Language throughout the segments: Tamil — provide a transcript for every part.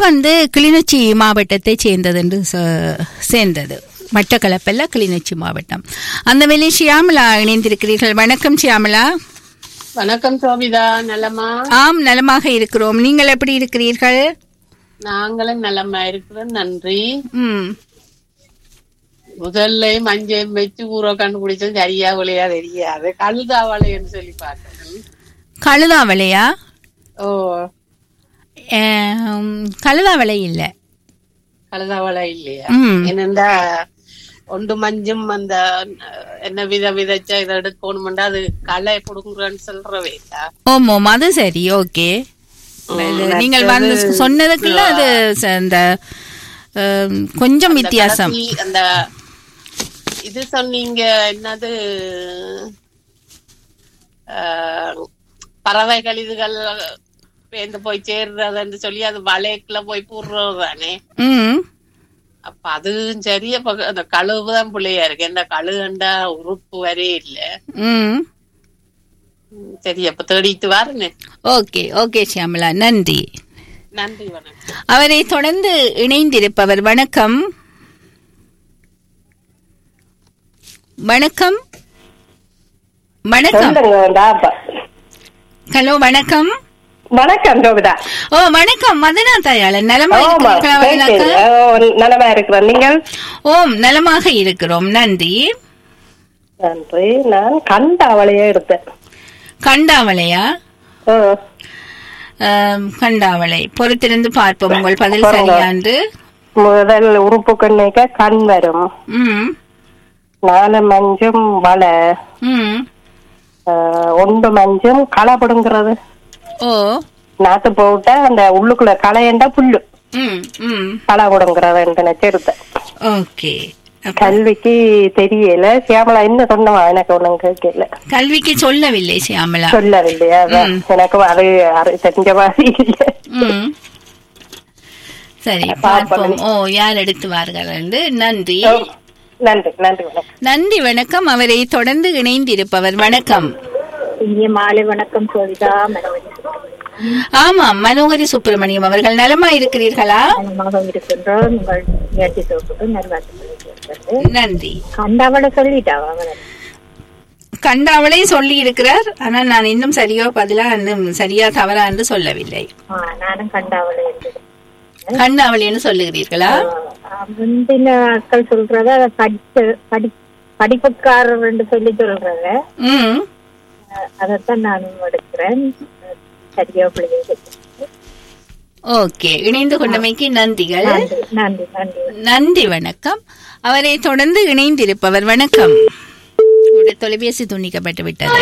வந்து கிளிநொச்சி மாவட்டத்தை சேர்ந்தது என்று சொ- சேர்ந்தது மட்டக்களப்பல்ல கிளிநொச்சி மாவட்டம் அந்த வேலை ஷியாமலா இணைந்திருக்கிறீர்கள் வணக்கம் ஷியாமலா வணக்கம் சோபிதா நலமா ஆம் நலமாக இருக்கிறோம் நீங்கள் எப்படி இருக்கிறீர்கள் நாங்களும் நலமா இருக்கிறோம் நன்றி ம் முதல்ல மஞ்சள் வச்சு ஊற கண்டுபிடிச்சது சரியா விளையா தெரியாது கழுதாவளைன்னு சொல்லி பார்த்தேன் கழுதாவளையா ஓ ஆம், கழுதாவளை இல்லை கழுதாவளை இல்லையா ம் என்னண்டா ஒன்று மஞ்சும் அந்த அஹ், என்ன வித விதைச்ச இதை எடுக்கணும்டா அது களை கொடுக்குறேன்னு சொல்றவே இல்ல ஓம் ஓம் அது சரி ஓகே இது நீங்கள் வந்து சொன்னதுக்குள்ள அது ச- இந்த ஆம், கொஞ்சம் வித்தியாசம் கடைசி அந்த இது சொன்னீங்க என்னது அஹ், பறவைகள் இதுகள் பேர்ந்து போய் சேர்றதுன்னு சொல்லி அது வளையக்குள்ள போய் போடுறது தானே ம் அப்ப அதுவும் சரி அப்ப அந்த கழுவு தான் பிள்ளையா இருக்கு இந்த கழுகண்டா உறுப்பு வரே இல்ல ம் ம், சரி அப்ப தேடிட்டு வாருன்னு ஓகே ஓகே ஷியாமலா நன்றி நன்றி வணக்கம் அவரை தொடர்ந்து இணைந்திருப்பவர் வணக்கம் வணக்கம் வணக்கம் ஹலோ வணக்கம் வணக்கம் ஜோபிதா ஓ வணக்கம் மதனா தயாளன் நலமா ஆமா இருக்கிறீர்களா கேட்குது. வணக்கம் ஓ, நலமா இருக்கிறேன் நீங்கள் ஓம் நலமாக இருக்கிறோம் நன்றி நன்றி நான் கண்ட அவளையே எடுத்தேன் கண்டாவளையா ஓ, ஆம், கண்டாவளை பொறுத்திருந்து பார்ப்போம் உங்கள் பதில் பாருங்க. சரியான்று முதல் உறுப்பு கண்ணிக்க கண் வரும் ம் நாலு மஞ்சும் வலை ம் ஆஹ், ஒன்று மஞ்சும் களை பிடுங்கிறது ஓ நாத்து போட்டா அந்த உள்ளுக்குள்ள களையண்டா புல்லு ம் ம் களை பிடுங்கிறது எடுத்தேன் ஓகே அப்ப கல்விக்கு தெரியல சியாமலா என்ன சொன்னவா எனக்கு ஒண்ணும் கேட்கல கல்விக்கு சொல்லவில்லை சியாமலா சொல்லவில்லையா அதான். எனக்கு அது அது தெரிஞ்ச மாதிரி இல்லை ம் சரி பார்ப்போம் ஓ யார் எடுத்துவார்கள் என்று நன்றி ஓ, நன்றி நன்றி வணக்கம் நன்றி வணக்கம் அவரை தொடர்ந்து இணைந்திருப்பவர் வணக்கம் இங்கே மாலை வணக்கம் சோதிதா மனோஜ் ஆமாம் மனோகரி சுப்பிரமணியம் அவர்கள் நலமா இருக்கிறீர்களா நலமாக இருக்கின்றோம் உங்கள் முயற்சி தொகுப்புக்கு நல்வாழ்த்துக்கள் நன்றி கண்டாவளை சொல்லிட்டாவா அவளை கண்டாவளை சொல்லி இருக்கிறார் ஆனால் நான் இன்னும் சரியோ பதிலா இன்னும் சரியா தவறா என்று சொல்லவில்லை ஆ, நானும் கண்டாவளை என்று கண்டாவளைன்னு சொல்லுகிறீர்களா ஆ, முந்தின ஆட்கள் சொல்றத அதை படிச்ச படி படிப்புக்காரர் என்று சொல்லி சொல்றத ம் ஆ, அதைத்தான் நானும் எடுக்கிறேன் சரியா பிள்ளைங்க ஓகே இணைந்து கொண்டமைக்கு நன்றிகள் நன்றி நன்றி நன்றி நன்றி வணக்கம் அவரை தொடர்ந்து இணைந்திருப்பவர் வணக்கம் உங்களுடைய தொலைபேசி துண்டிக்கப்பட்டு விட்டது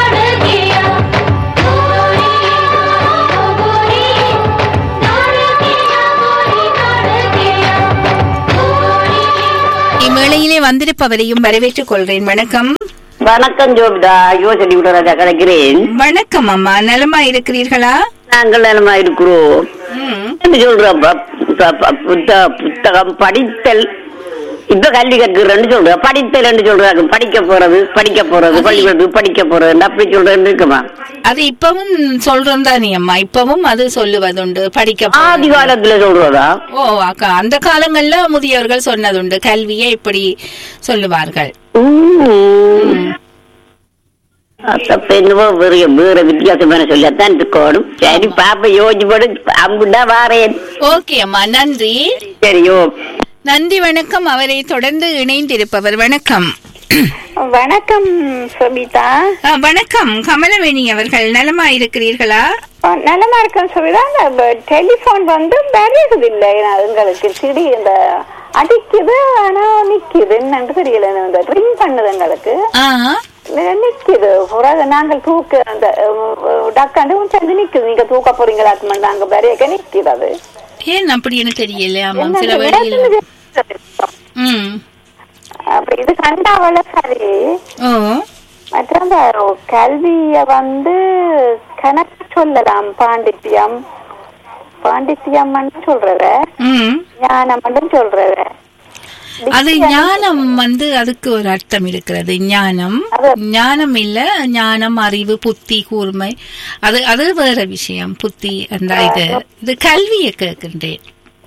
இவ்வேளையிலே வந்திருப்பவரையும் வரவேற்றுக் கொள்கிறேன் வணக்கம் வணக்கம் ஜோபிதா யோசனை விடராஜா கிடைக்கிறேன் வணக்கம் அம்மா நலமா இருக்கிறீர்களா நாங்கள் நலமா இருக்கிறோம் ம், என்ன சொல்றோம் ப- ப- ப- புத்த- புத்தகம் படித்தல் இப்ப கல்வி கற்கிறேன்னு சொல்ற படித்தல் சொல்றாங்க படிக்க போறது படிக்க போறது பள்ளிக்கூடத்துக்கு படிக்க போறது அப்படி சொல்றேன்னு இருக்குமா அது இப்பவும் சொல்றோம் தானே அம்மா இப்பவும் அது சொல்லுவதுண்டு படிக்க போ- ஆதி காலத்துல சொல்றதா ஓ அக்கா அந்த காலங்கள்ல முதியவர்கள் சொன்னதுண்டு கல்வியை இப்படி சொல்லுவார்கள் உம். அப்ப என்னவோ வேற வேற வித்தியாசமான சொல்லத்தான் இருக்கணும் சரி பாப்ப யோசிச்சு போடு அம்புண்டா வாரேன் ஓகே அம்மா நன்றி சரியோ நன்றி வணக்கம் அவரை தொடர்ந்து இணைந்திருப்பவர் வணக்கம் வணக்கம் சபிதா ஆ, வணக்கம் கமலவேணி அவர்கள் நலமா இருக்கிறீர்களா அஹ் நலமா இருக்கேன் சபிதா இந்த டெலிபோன் வந்து வருகிறது இல்லை எங்களுக்கு திடீர் இந்த அடிக்குது ஆனா நிக்குது என்னன்னு தெரியல இந்த ரிங் பண்ணுது எங்களுக்கு ஆ இல்ல, நிக்குது பிறகு நாங்கள் தூக்க அந்த டக்காண்டு சேர்ந்து நிக்குது நீங்க தூக்க போறீங்களா நாங்க வரையக்க நிக்குது அது ஏன் அப்படின்னு தெரியல ஆமாம் என்ன சில இந்த வழியில் இடத்துல ம் அப்படி இது கண்டாவள சரி ஓ மற்ற அந்த கல்விய வந்து கணக்கு சொல்லலாம் பாண்டித்யம் பாண்டித்யம் சொல்றத ம் ஞானம் சொல்றத அது ஞானம் வந்து அதுக்கு ஒரு அர்த்தம் இருக்கிறது ஞானம் ஞானம் இல்ல ஞானம் அறிவு புத்தி கூர்மை அது அது வேற விஷயம் புத்தி அந்த இது இது கல்வியை கேட்கின்றேன்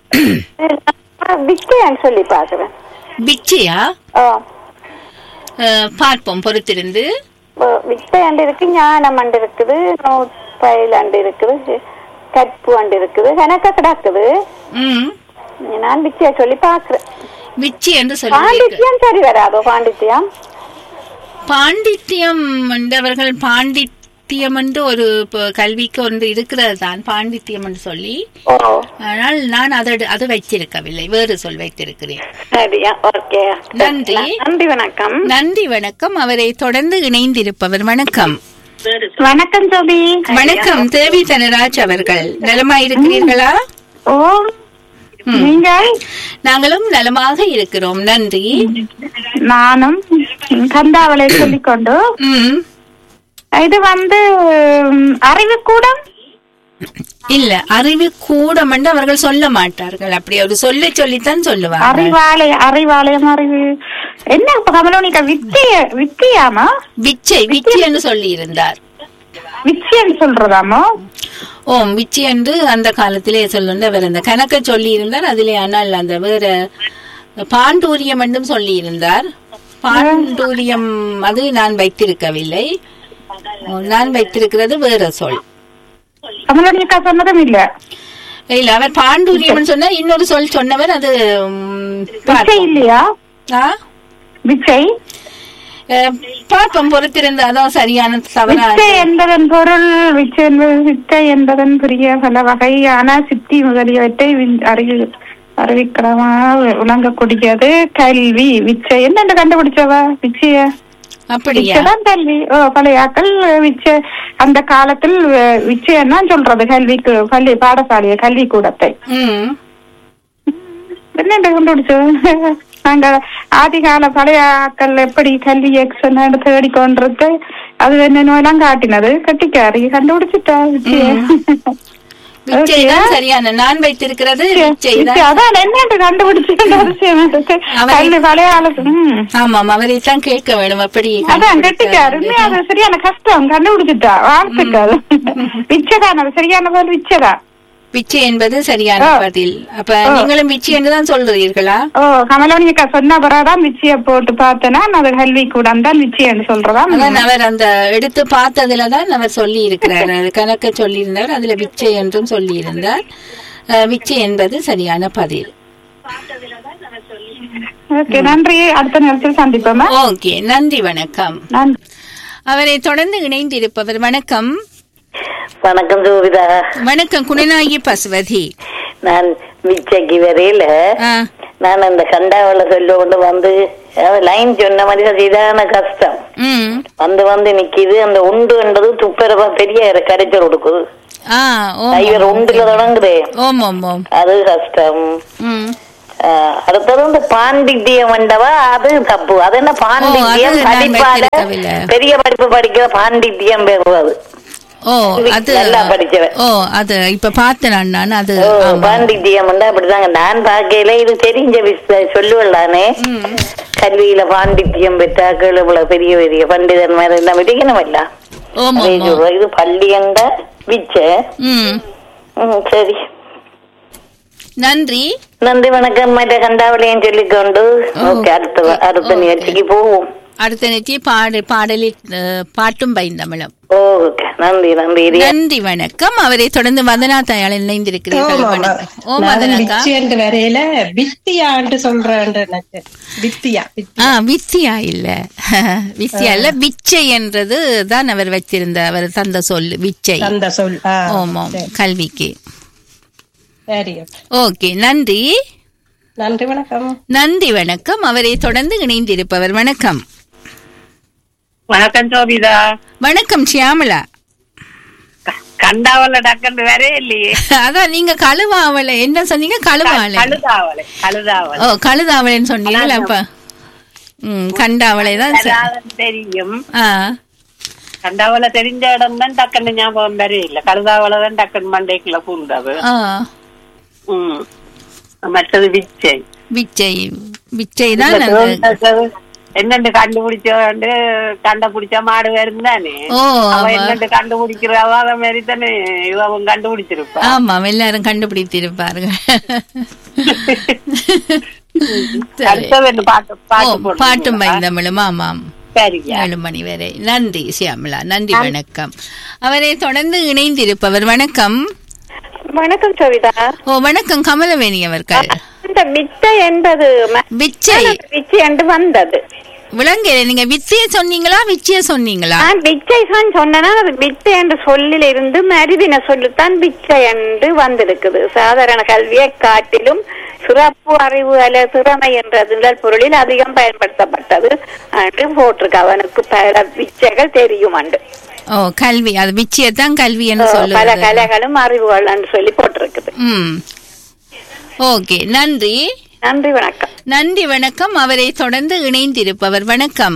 விக்கையான்னு சொல்லி பாக்குறேன் பிச்சையா ஓ அஹ், பார்ப்போம் பொறுத்திருந்து வித்தை அண்டு இருக்கு ஞானம் அண்டு இருக்குது நூற்பயில் அண்டு இருக்குது கற்பு அண்டு இருக்குது கணக்க கிடக்குது ம் நான் வித்தியா சொல்லி பாக்குறேன் பிச்சை என்று சொல்லி பாண்டித்யம் சரி வராதோ பாண்டித்யம் பாண்டித்யம் என்றவர்கள் பாண்டித்யம் என்று ஒரு ப- கல்விக்கு ஒன்று இருக்கிறது தான் பாண்டித்யம் என்று சொல்லி ஓ ஆனால் நான் அதை அது வைத்திருக்கவில்லை வேறு சொல் வைத்திருக்கிறேன் சரியா ஓகே நன்றி. நன்றி வணக்கம் நன்றி வணக்கம் அவரை தொடர்ந்து இணைந்திருப்பவர் வணக்கம் வணக்கம் ஜோபி வணக்கம் தேவி தனராஜ் அவர்கள் நலமா இருக்கிறீர்களா ஓ நீங்கள் நாங்களும் நலமாக இருக்கிறோம் நன்றி நானும் கந்தாவளை சொல்லிக்கொண்டு ம் இது வந்து ம், அறிவுக்கூடம் இல்ல அறிவு கூடம் என்று அவர்கள் சொல்ல மாட்டார்கள் அப்படி ஒரு சொல்ல சொல்லித்தான் சொல்லுவாங்க அறிவாலய அறிவாலயம் அறிவு என்ன இப்ப கமலோனிக்கா வித்திய வித்தியாமா விச்சை விச்சை என்று சொல்லி இருந்தார் வித்தியன்னு சொல்றதாமோ ஓம் விச்சி என்று அந்த காலத்திலே சொல்லுங்க அவர் அந்த கணக்க சொல்லி இருந்தார் அதிலே ஆனால் அந்த வேற பாண்டூரியம் என்றும் சொல்லி இருந்தார் பாண்டூரியம் அது நான் வைத்திருக்கவில்லை நான் வைத்திருக்கிறது வேற சொல் கமலோனிக்கா சொன்னதும் இல்ல இல்ல அவர் பாண்டூரியம் சொன்னா இன்னொரு சொல் சொன்னவர் அது ம், விச்சை பார்ப்போம். இல்லையா ஆ? விச்சை அஹ், பார்ப்போம் பொறுத்திருந்த அதான் சரியான தவறா விச்சை என்பதன் பொருள் விச்சை என்பது வித்தை என்பதன் பெரிய பல வகையான சித்தி முதலியவற்றை வி- அறிவி அறிவிக்கிறமாக விளங்கக்கூடியது கல்வி விச்சை என்னென்று கண்டுபிடிச்சவ விச்சைய அப்படியா விச்சைதான் கல்வி ஓ பழைய ஆக்கள் விச்சை அந்த காலத்தில் விச்சயம் தான் சொல்றது கல்விக்கு பள்ளி பாடசாலைய கல்வி கூடத்தை ம் என்னென்று கண்டுபிடிச்சது நாங்க ஆதிகால பழைய ஆக்கள் எப்படி கல்வி எக்ஸன் தேடிக்கொண்டிருக்கு அது என்னென்னோ எல்லாம் காட்டினது கட்டிக்காரி கண்டுபிடிச்சிட்டா விச்சய விச்சை தான் சரியான நான் வைத்திருக்கிறது விச்சை தான் விச்சை, அதான் என்னென்று கண்டுபிடிச்சிட்டு அவசியம் இருக்கு. அவரை- கல்வி பழைய ஆளுக்கு ம். ஆமாம் அவரை தான் கேட்க வேணும் அப்படி அதான் கட்டிக்காரு உண்மையா அது சரியான கஷ்டம் கண்டுபிடிச்சிட்டா வாழ்த்துக்கள் விச்சதான் அது சரியான பதில் விச்சதான் விச்சை என்பது சரியான ஆ. பதில் அப்ப நீங்களும் விச்சை என்று தான் சொல்றீர்களா ஓ கமலவனியக்கா சொன்ன பிறகுதான் விச்சிய போட்டு பார்த்தேன்னா அது கல்வி கூடம் தான் விச்சியன்னு சொல்றதா அதான் அவர் அந்த எடுத்து பார்த்ததுல தான் அவர் சொல்லி இருக்கிறார் அது கணக்க சொல்லி இருந்தார் அதுல விச்சை என்றும் சொல்லி இருந்தார் அஹ், விச்சை என்பது சரியான பதில் ஓகே நன்றி அடுத்த நேரத்தில் சந்திப்போமா ஓகே நன்றி வணக்கம் நன்றி அவரை தொடர்ந்து இணைந்திருப்பவர் வணக்கம் வணக்கம் ஜோபிதா வணக்கம் குணநாயகி பசுவதி நான் மிச்சைக்கு வரையில ஆ, நான் அந்த கண்டாவள சொல்ல கொண்டு வந்து லைன் சொன்ன மாதிரி அது இதான கஷ்டம் ம் வந்து வந்து நிக்குது அந்த உண்டு என்றது துப்பரவா பெரிய கரைச்சல் கொடுக்குது ஆ ஓம் ஐவர் உண்டுல தொடங்குதே ஓம் ஓம் ஓம் அது கஷ்டம் ம் ஆஹ் அடுத்தது வந்து பாண்டித்தியம் வந்தவா அது தப்பு அது என்ன பாண்டித்தியம் அது நான் படிப்பால வைத்திருக்கவில்லை. பெரிய படிப்பு படிக்கிற பாண்டித்தியம் பெறுவது ஓ அது நல்லா படிச்சவன். ஓ அது இப்ப பார்த்தேன் நான் நான் அது ஓ, ஆமா. பாண்டித்தியம் வந்து அப்படிதாங்க நான் பார்க்கையில இது தெரிஞ்ச விஷயம் சொல்லுவல்லானே கல்வியில பாண்டித்தியம் பெற்றாக்கள் இவ்வளவு பெரிய பெரிய பண்டிதர் மாதிரி எல்லாம் விதிக்கணும் இல்ல ஓம் அதே ஓம் ஓம். சொல்றேன். இது பள்ளியண்ட விச்ச ம் ம், சரி நன்றி நன்றி வணக்கம் மற்ற கண்டாவளியும் சொல்லிக்கொண்டு ஓகே அடுத்த அடுத்த ஓகே. நிகழ்ச்சிக்கு போவோம் அடுத்த நெற்றி பாடு பாடலில் அஹ், பாட்டும் பைந்தமிழம் ஓகே நன்றி நன்றி இது நன்றி வணக்கம் அவரை தொடர்ந்து வந்தனா தாயால் இணைந்திருக்கிறீர்கள் வணக்கம் ஓ நான் மதனக்கா பிச்சைன்ட்டு வரையில வித்தியான்ட்டு சொல்றேன் எனக்கு வித்தியா வித்தியா. ஆ வித்தியா இல்ல வித்தியா இல்ல விச்சை என்றது தான் அவர் வைத்திருந்த அவர் தந்த சொல் விச்சை அந்த சொல் ஆ, ஓமாம் சரி. கல்விக்கு சரி ஓகே நன்றி நன்றி வணக்கம் நன்றி வணக்கம் அவரை தொடர்ந்து இணைந்திருப்பவர் வணக்கம் வணக்கம் சோபிதா வணக்கம் ஷியாமலா கண்டாவல டக்குன்னு வரே இல்லையே அதான் நீங்க கழுவாவலை என்ன சொன்னீங்க கழுவாலை கழுதாவலை கழுதாவலை ஓ கழுதாவளைன்னு சொன்னீங்களா அப்ப ம் கண்டாவளை தான் ச- கழுதாவலை தெரியும் ஆ கண்டாவலை தெரிஞ்ச இடம் தான் டக்குன்னு ஞாபகம் வரே இல்ல கழுதாவலை தான் டக்குன்னு மண்டைக்குள்ள பூந்தது ஆ ம் மற்றது விச்சை விச்சை விச்சை தான் அந்த என்னண்டு கண்டுபிடிச்சோண்டு கண்டுபிடிச்ச மாடு வரும் தானே ஓ அவ ஆமா என்னண்டு கண்டுபிடிக்கிறவ அத மாதிரி தானே இவன் கண்டுபிடிச்சிருப்பா ஆமாம் எல்லாரும் கண்டுபிடித்திருப்பார்கள் சரி. அடுத்தது என்ன பாட்டு ஓ பாட்டு போடுறீங்களா? பாட்டும் பைந்தமிழும் ஆமாம் சரிங்க ஏழு மணி வரை நன்றி சியாமலா நன்றி வணக்கம் அவரை தொடர்ந்து இணைந்திருப்பவர் வணக்கம் வணக்கம் சவிதா ஓ வணக்கம் கமலவேணி அவர்கள் இந்த மிட்டை என்பது ம- விச்சை விச்சை என்று வந்தது விளங்கல நீங்க வித்திய சொன்னீங்களா விச்சிய சொன்னீங்களா நான் விச்சை தான் சொன்னேன்னா அது வித்தை என்ற சொல்லில் இருந்து மருதின சொல்லுத்தான் விச்சை என்று வந்திருக்குது சாதாரண கல்வியை காட்டிலும் சிறப்பு அறிவு அல்ல திறமை என்ற முதல் பொருளில் அதிகம் பயன்படுத்தப்பட்டது என்று போட்டிருக்கு அவனுக்கு பல விச்சைகள் தெரியும் அண்டு ஓ கல்வி அது விச்சியத்தான் கல்வி என்று பல சொல்லுவது கலைகளும் அறிவுகள் என்று சொல்லி போட்டிருக்குது ம் ஓகே நன்றி நன்றி வணக்கம் நன்றி வணக்கம் அவரை தொடர்ந்து இணைந்திருப்பவர் வணக்கம்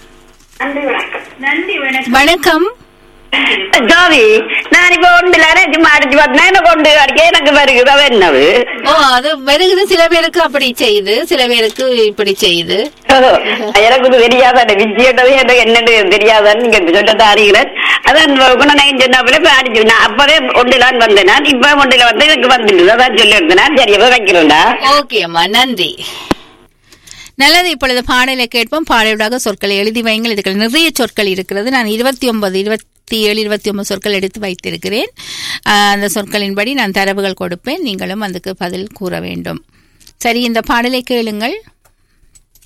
வணக்கம் ஜோதி நான் இப்ப ஒன்றுல சும்மா அடிச்சு பார்த்தேன் எனக்கு கொண்டு அடிக்க எனக்கு வருகுது அவ என்னது ஓ அது வருகிறது சில பேருக்கு அப்படி செய்யுது சில பேருக்கு இப்படி செய்யுது எனக்கு இது தெரியாத விஜயட்டது எனக்கு என்னன்னு தெரியாதான்னு நீங்க சொல்ல அறிகிறேன் அதான் குணநாயகன் சொன்னாப்புல இப்ப அடிச்சு நான் அப்பவே ஒன்றுலான்னு வந்தேன் நான் இப்ப ஒன்றுல வந்து எனக்கு வந்துட்டு அதான் சொல்லி எடுத்தேன் சரி இப்ப வைக்கிறேன்டா ஓகே அம்மா நன்றி நல்லது இப்பொழுது பாடலை கேட்போம் பாடலுடாக சொற்களை எழுதி வைங்கள் இதுக்கு நிறைய சொற்கள் இருக்கிறது நான் இருபத்தி ஒன்பது இருபத்தி ஏழு இருபத்தி ஒன்பது சொற்கள் எடுத்து வைத்திருக்கிறேன் ஆஹ் அந்த சொற்களின்படி நான் தரவுகள் கொடுப்பேன் நீங்களும் அதுக்கு பதில் கூற வேண்டும் சரி இந்த பாடலை கேளுங்கள்